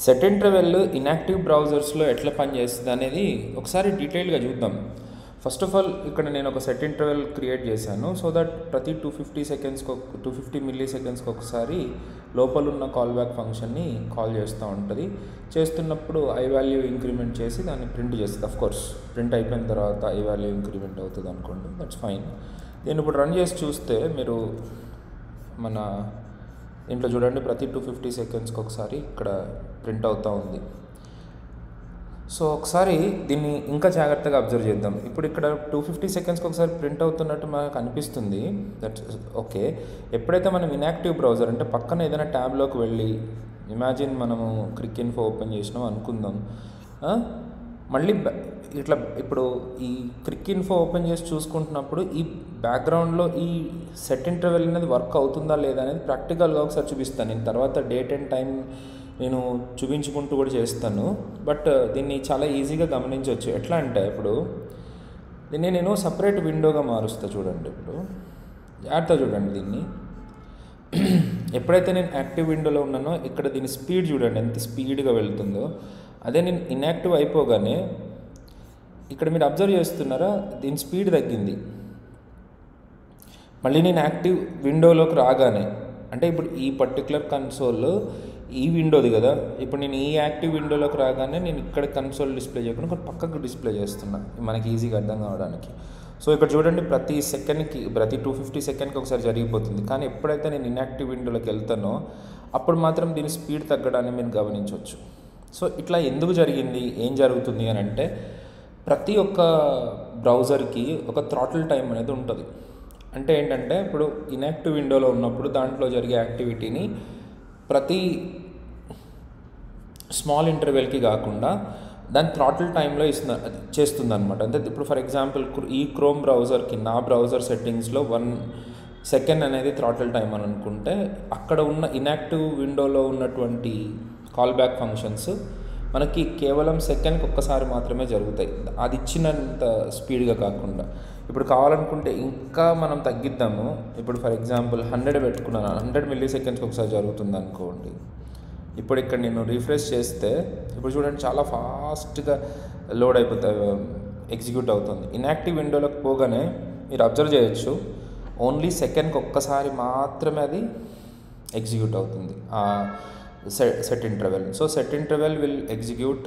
Set interval inactive బ్రౌజర్స్లో ఎట్లా పనిచేస్తుంది అనేది ఒకసారి డీటెయిల్గా చూద్దాం ఫస్ట్ ఆఫ్ ఆల్ ఇక్కడ నేను ఒక సెట్ ఇంటర్వెల్ క్రియేట్ చేశాను సో దట్ ప్రతి టూ ఫిఫ్టీ సెకండ్స్కి టూ ఫిఫ్టీ మిల్లీ సెకండ్స్కి ఒకసారి లోపల ఉన్న కాల్ బ్యాక్ ఫంక్షన్ని కాల్ చేస్తూ ఉంటుంది చేస్తున్నప్పుడు ఐ వాల్యూ ఇంక్రిమెంట్ చేసి దాన్ని ప్రింట్ చేస్తుంది అఫ్ కోర్స్ ప్రింట్ అయిపోయిన తర్వాత ఐ వాల్యూ ఇంక్రిమెంట్ అవుతుంది అనుకోండి దట్స్ ఫైన్ నేను ఇప్పుడు రన్ చేసి చూస్తే మీరు మన దీంట్లో చూడండి ప్రతి టూ ఫిఫ్టీ సెకండ్స్కి ఒకసారి ఇక్కడ ప్రింట్ అవుతూ ఉంది సో ఒకసారి దీన్ని ఇంకా జాగ్రత్తగా అబ్జర్వ్ చేద్దాం ఇప్పుడు ఇక్కడ టూ ఫిఫ్టీ సెకండ్స్కి ఒకసారి ప్రింట్ అవుతున్నట్టు మనకు అనిపిస్తుంది దట్స్ ఓకే ఎప్పుడైతే మనం ఇన్యాక్టివ్ బ్రౌజర్ అంటే పక్కన ఏదైనా ట్యాబ్లోకి వెళ్ళి ఇమాజిన్ మనము క్రిక్ ఇన్ఫో ఓపెన్ చేసినాం అనుకుందాం ఆ? మళ్ళీ బ్యా- ఇట్లా ఇప్పుడు ఈ క్రిక్ ఇన్ఫో ఓపెన్ చేసి చూసుకుంటున్నప్పుడు ఈ బ్యాక్గ్రౌండ్లో ఈ సెట్ ఇంటర్వెల్ అనేది వర్క్ అవుతుందా లేదా అనేది ప్రాక్టికల్గా ఒకసారి చూపిస్తాను నేను తర్వాత డేట్ అండ్ టైం నేను చూపించుకుంటూ కూడా చేస్తాను బట్ దీన్ని చాలా ఈజీగా గమనించవచ్చు ఎట్లా అంటే ఇప్పుడు దీన్ని నేను సపరేట్ విండోగా మారుస్తా చూడండి ఇప్పుడు జాగ్రత్త చూడండి దీన్ని ఎప్పుడైతే నేను యాక్టివ్ విండోలో ఉన్నానో ఇక్కడ దీని స్పీడ్ చూడండి ఎంత స్పీడ్గా వెళ్తుందో అదే నేను ఇన్యాక్టివ్ అయిపోగానే ఇక్కడ మీరు అబ్జర్వ్ చేస్తున్నారా దీని స్పీడ్ తగ్గింది మళ్ళీ నేను యాక్టివ్ విండోలోకి రాగానే అంటే ఇప్పుడు ఈ పర్టికులర్ కన్సోల్ ఈ విండోది కదా ఇప్పుడు నేను ఈ యాక్టివ్ విండోలోకి రాగానే నేను ఇక్కడ కన్సోల్ డిస్ప్లే చేయకుండా కొంచెం పక్కకు డిస్ప్లే చేస్తున్నా మనకి ఈజీగా అర్థం కావడానికి సో ఇక్కడ చూడండి ప్రతి సెకండ్కి ప్రతి టూ ఫిఫ్టీ సెకండ్కి ఒకసారి జరిగిపోతుంది కానీ ఎప్పుడైతే నేను ఇన్యాక్టివ్ విండోలోకి వెళ్తానో అప్పుడు మాత్రం దీని స్పీడ్ తగ్గడాన్ని మీరు గమనించవచ్చు సో ఇట్లా ఎందుకు జరిగింది ఏం జరుగుతుంది అని అంటే ప్రతి ఒక్క బ్రౌజర్కి ఒక థ్రాటిల్ టైం అనేది ఉంటుంది అంటే ఏంటంటే ఇప్పుడు ఇన్యాక్టివ్ విండోలో ఉన్నప్పుడు దాంట్లో జరిగే యాక్టివిటీని ప్రతి స్మాల్ ఇంటర్వెల్కి కాకుండా దాని థ్రాటిల్ టైంలో ఇస్తున్న చేస్తుంది అనమాట అంటే ఇప్పుడు ఫర్ ఎగ్జాంపుల్ ఈ క్రోమ్ బ్రౌజర్కి నా బ్రౌజర్ సెట్టింగ్స్లో వన్ సెకండ్ అనేది థ్రాటిల్ టైం అని అనుకుంటే అక్కడ ఉన్న ఇన్యాక్టివ్ విండోలో ఉన్నటువంటి కాల్ బ్యాక్ ఫంక్షన్స్ మనకి కేవలం సెకండ్కి ఒక్కసారి మాత్రమే జరుగుతాయి అది ఇచ్చినంత స్పీడ్గా కాకుండా ఇప్పుడు కావాలనుకుంటే ఇంకా మనం తగ్గిద్దాము ఇప్పుడు ఫర్ ఎగ్జాంపుల్ హండ్రెడ్ పెట్టుకున్నాను హండ్రెడ్ మిల్లీ సెకండ్స్కి ఒకసారి జరుగుతుంది అనుకోండి ఇప్పుడు ఇక్కడ నేను రిఫ్రెష్ చేస్తే ఇప్పుడు చూడండి చాలా ఫాస్ట్గా లోడ్ అయిపోతుంది ఎగ్జిక్యూట్ అవుతుంది ఇన్యాక్టివ్ విండోలోకి పోగానే మీరు అబ్జర్వ్ చేయొచ్చు ఓన్లీ సెకండ్కి ఒక్కసారి మాత్రమే అది ఎగ్జిక్యూట్ అవుతుంది set set interval so set interval will execute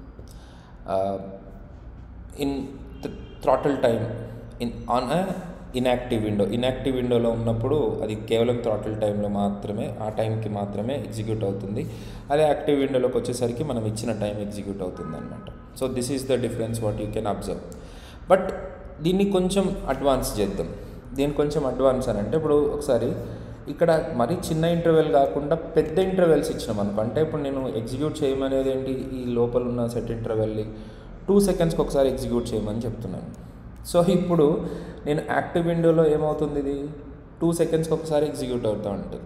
in throttle time in on uh inactive window inactive విండోలో ఉన్నప్పుడు అది కేవలం థ్రాటల్ టైంలో మాత్రమే ఆ టైంకి మాత్రమే ఎగ్జిక్యూట్ అవుతుంది అదే యాక్టివ్ విండోలోకి వచ్చేసరికి మనం ఇచ్చిన టైం ఎగ్జిక్యూట్ అవుతుంది అనమాట so this is the difference what you can observe but దీన్ని కొంచెం అడ్వాన్స్ చేద్దాం దీన్ని కొంచెం అడ్వాన్స్ అని అంటే ఇప్పుడు ఒకసారి ఇక్కడ మరీ చిన్న ఇంటర్వెల్ కాకుండా పెద్ద ఇంటర్వెల్స్ ఇచ్చినాం అనుకో అంటే ఇప్పుడు నేను ఎగ్జిక్యూట్ చేయమనేది ఏంటి ఈ లోపల ఉన్న సెట్ ఇంటర్వెల్ని టూ సెకండ్స్కి ఒకసారి ఎగ్జిక్యూట్ చేయమని చెప్తున్నాను సో ఇప్పుడు నేను యాక్టివ్ విండోలో ఏమవుతుంది ఇది టూ సెకండ్స్కి ఒకసారి ఎగ్జిక్యూట్ అవుతూ ఉంటుంది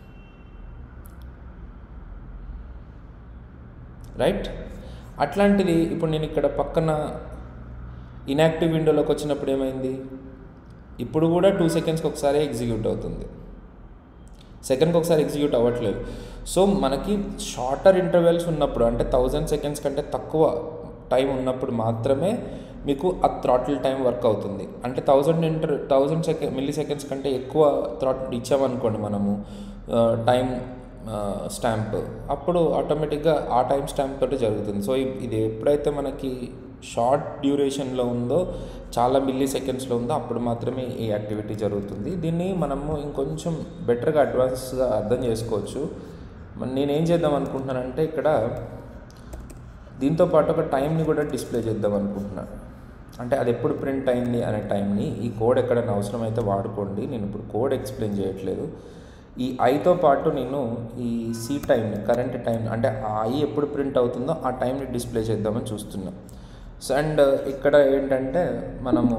రైట్ అట్లాంటిది ఇప్పుడు నేను ఇక్కడ పక్కన ఇన్యాక్టివ్ విండోలోకి వచ్చినప్పుడు ఏమైంది ఇప్పుడు కూడా టూ సెకండ్స్కి ఒకసారి ఎగ్జిక్యూట్ అవుతుంది సెకండ్కి ఒకసారి ఎగ్జిక్యూట్ అవ్వట్లేదు సో మనకి షార్టర్ ఇంటర్వెల్స్ ఉన్నప్పుడు అంటే థౌజండ్ సెకండ్స్ కంటే తక్కువ టైం ఉన్నప్పుడు మాత్రమే మీకు ఆ థ్రాటిల్ టైం వర్క్ అవుతుంది అంటే thousand inter thousand second milliseconds కంటే ఎక్కువ థ్రాటిల్ ఇచ్చామనుకోండి మనము టైం స్టాంప్ అప్పుడు ఆటోమేటిక్గా ఆ టైం స్టాంప్ తోటి జరుగుతుంది సో ఇది ఎప్పుడైతే మనకి షార్ట్ డ్యూరేషన్లో ఉందో చాలా మిల్లీ సెకండ్స్లో ఉందో అప్పుడు మాత్రమే ఈ యాక్టివిటీ జరుగుతుంది దీన్ని మనము ఇంకొంచెం బెటర్గా అడ్వాన్స్గా అర్థం చేసుకోవచ్చు నేనేం చేద్దాం అనుకుంటున్నానంటే ఇక్కడ దీంతో పాటు ఒక టైంని కూడా డిస్ప్లే చేద్దాం అనుకుంటున్నాను అంటే అది ఎప్పుడు ప్రింట్ అయింది అనే టైంని ఈ కోడ్ ఎక్కడైనా అవసరమైతే వాడుకోండి నేను ఇప్పుడు కోడ్ ఎక్స్ప్లెయిన్ చేయట్లేదు ఈ ఐతో పాటు నేను ఈ సి టైంని కరెంట్ టైం అంటే ఆ ఐ ఎప్పుడు ప్రింట్ అవుతుందో ఆ టైంని డిస్ప్లే చేద్దామని చూస్తున్నాం సో అండ్ ఇక్కడ ఏంటంటే మనము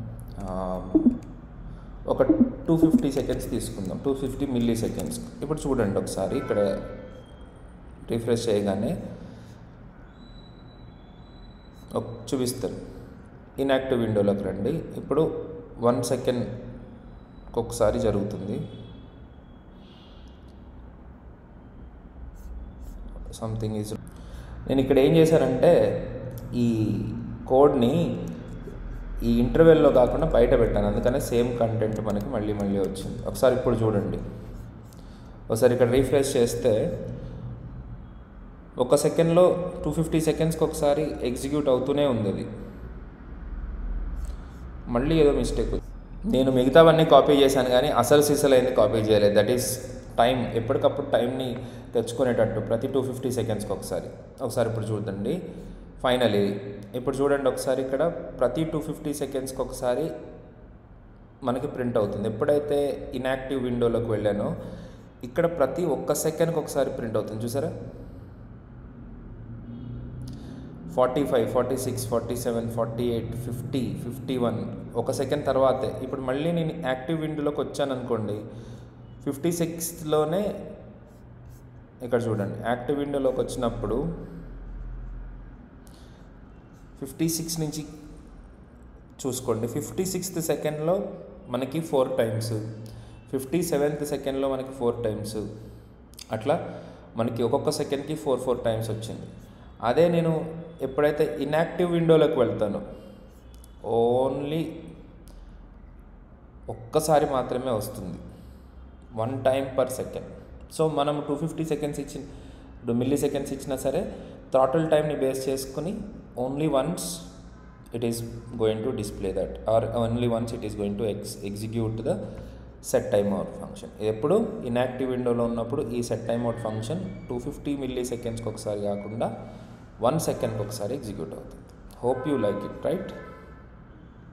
ఒక టూ ఫిఫ్టీ సెకండ్స్ తీసుకుందాం టూ ఫిఫ్టీ మిల్లీ సెకండ్స్ ఇప్పుడు చూడండి ఒకసారి ఇక్కడ రిఫ్రెష్ చేయగానే చూపిస్తాను ఇన్యాక్టివ్ విండోలోకి రండి ఇప్పుడు వన్ సెకండ్ ఒకసారి జరుగుతుంది సంథింగ్ ఈజ్ నేను ఇక్కడ ఏం చేశానంటే ఈ కోడ్ని ఈ ఇంటర్వెల్లో కాకుండా బయట పెట్టాను అందుకనే సేమ్ కంటెంట్ మనకి మళ్ళీ మళ్ళీ వచ్చింది ఒకసారి ఇప్పుడు చూడండి ఒకసారి ఇక్కడ రీఫ్రెష్ చేస్తే ఒక సెకండ్లో టూ ఫిఫ్టీ సెకండ్స్కి ఒకసారి ఎగ్జిక్యూట్ అవుతూనే ఉంది అది మళ్ళీ ఏదో మిస్టేక్ నేను మిగతావన్నీ కాపీ చేశాను కానీ అసలు సిసలైంది కాపీ చేయలేదు దట్ ఈస్ టైం ఎప్పటికప్పుడు టైంని తెచ్చుకునేటట్టు ప్రతి టూ ఫిఫ్టీ సెకండ్స్కి ఒకసారి ఒకసారి ఇప్పుడు చూడండి ఫైనల్ ఇది ఇప్పుడు చూడండి ఒకసారి ఇక్కడ ప్రతి టూ ఫిఫ్టీ సెకండ్స్కి ఒకసారి మనకి ప్రింట్ అవుతుంది ఎప్పుడైతే ఇన్యాక్టివ్ విండోలోకి వెళ్ళానో ఇక్కడ ప్రతి ఒక్క సెకండ్కి ఒకసారి ప్రింట్ అవుతుంది చూసారా forty five forty six forty seven forty eight fifty fifty one ఒక సెకండ్ తర్వాతే ఇప్పుడు మళ్ళీ నేను యాక్టివ్ విండోలోకి వచ్చాను అనుకోండి ఫిఫ్టీ సిక్స్లోనే ఇక్కడ చూడండి యాక్టివ్ విండోలోకి వచ్చినప్పుడు ఫిఫ్టీ సిక్స్ నుంచి చూసుకోండి ఫిఫ్టీ సిక్స్త్ సెకండ్లో మనకి ఫోర్ టైమ్స్ ఫిఫ్టీ సెవెంత్ సెకండ్లో మనకి ఫోర్ టైమ్స్ అట్లా మనకి ఒక్కొక్క సెకండ్కి ఫోర్ ఫోర్ టైమ్స్ వచ్చింది అదే నేను ఎప్పుడైతే ఇన్యాక్టివ్ విండోలోకి వెళ్తానో ఓన్లీ ఒక్కసారి మాత్రమే వస్తుంది one time per second so మనం టూ ఫిఫ్టీ సెకండ్స్ ఇచ్చిన ఇప్పుడు మిల్లీ సెకండ్స్ ఇచ్చినా సరే థ్రాటల్ టైంని బేస్ చేసుకుని only once it is going to display that or only once it is going to ex execute the set time out function ఎప్పుడు inactive విండోలో ఉన్నప్పుడు ఈ set time out function two fifty మిల్లీ సెకండ్స్కి ఒకసారి కాకుండా వన్ సెకండ్కి ఒకసారి ఎగ్జిక్యూట్ అవుతుంది hope you like it right